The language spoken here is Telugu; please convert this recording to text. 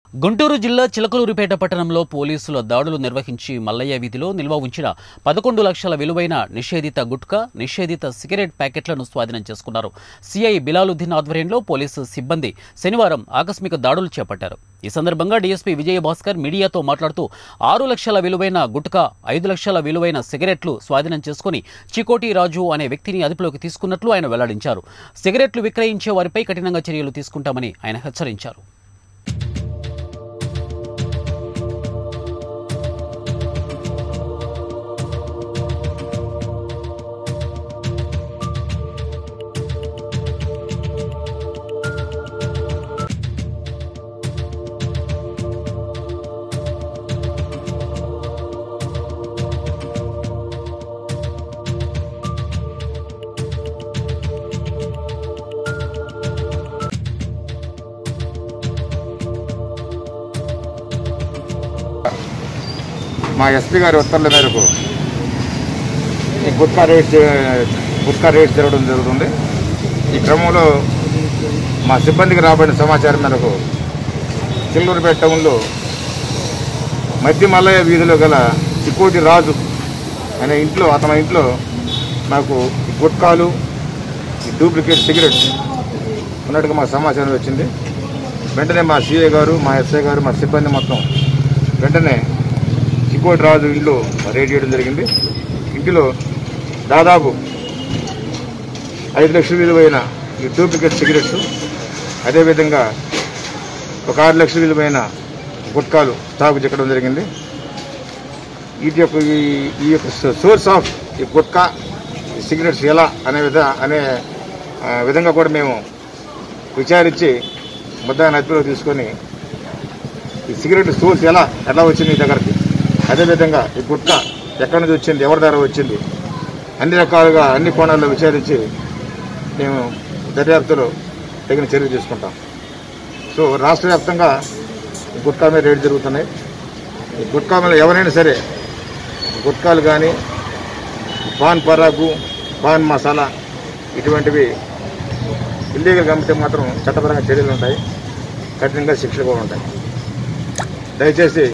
గుంటూరు జిల్లా చిలకలూరిపేట పట్టణంలో పోలీసుల దాడులు నిర్వహించి మల్లయ్య వీధిలో నిల్వ ఉంచిన పదకొండు లక్షల విలువైన నిషేధిత గుట్కా నిషేధిత సిగరెట్ ప్యాకెట్లను స్వాధీనం చేసుకున్నారు సిఐ బిలాలుద్దీన్ ఆధ్వర్యంలో పోలీసు సిబ్బంది శనివారం ఆకస్మిక దాడులు చేపట్టారు ఈ సందర్భంగా డీఎస్పీ విజయభాస్కర్ మీడియాతో మాట్లాడుతూ ఆరు లక్షల విలువైన గుట్కా ఐదు లక్షల విలువైన సిగరెట్లు స్వాధీనం చేసుకుని చికోటి రాజు అనే వ్యక్తిని అదుపులోకి తీసుకున్నట్లు ఆయన వెల్లడించారు సిగరెట్లు విక్రయించే వారిపై కఠినంగా చర్యలు తీసుకుంటామని ఆయన హెచ్చరించారు మా ఎస్పీ గారి ఉత్తర్వుల మేరకు ఈ గుట్కా రేట్ గుట్కా రేట్ జరగడం జరుగుతుంది ఈ క్రమంలో మా సిబ్బందికి రాబడిన సమాచారం మేరకు చిల్లూరుపేట టౌన్లో మధ్య మల్లయ్య వీధిలో గల చికోటి రాజు అనే ఇంట్లో అతని ఇంట్లో నాకు ఈ గుట్కాలు ఈ డూప్లికేట్ సిగరెట్స్ ఉన్నట్టుగా మాకు సమాచారం వచ్చింది వెంటనే మా సిఏ గారు మా ఎస్ఐ గారు మా సిబ్బంది మొత్తం వెంటనే చికోటి రాజు ఇల్లు రేట్ చేయడం జరిగింది ఇంటిలో దాదాపు ఐదు లక్షల విలువైన ఈ డూప్లికేట్ సిగరెట్స్ అదేవిధంగా ఒక ఆరు లక్షల విలువైన గుట్కాలు సాగు చెక్కడం జరిగింది వీటి యొక్క ఈ ఈ యొక్క సోర్స్ ఆఫ్ ఈ గుట్కా ఈ సిగరెట్స్ ఎలా అనే విధ అనే ఆ, విధంగా కూడా మేము విచారించి ముద్దాన్ని అదుపులోకి తీసుకొని ఈ సిగరెట్ సోర్స్ ఎలా ఎలా వచ్చింది ఈ దగ్గరికి అదేవిధంగా ఈ గుట్కా ఎక్కడి నుంచి వచ్చింది ఎవరి ద్వారా వచ్చింది అన్ని రకాలుగా అన్ని కోణాల్లో విచారించి మేము దర్యాప్తులో తగిన చర్యలు తీసుకుంటాం సో రాష్ట్ర వ్యాప్తంగా ఈ గుట్కా మీద రేటు జరుగుతున్నాయి ఈ గుట్కా మీద ఎవరైనా సరే గుట్కాలు కానీ పాన్ పరాగు పాన్ మసాలా ఇటువంటివి ఇల్లీగల్ అమ్మితే మాత్రం చట్టపరంగా చర్యలు ఉంటాయి కఠినంగా శిక్షలు కూడా ఉంటాయి దయచేసి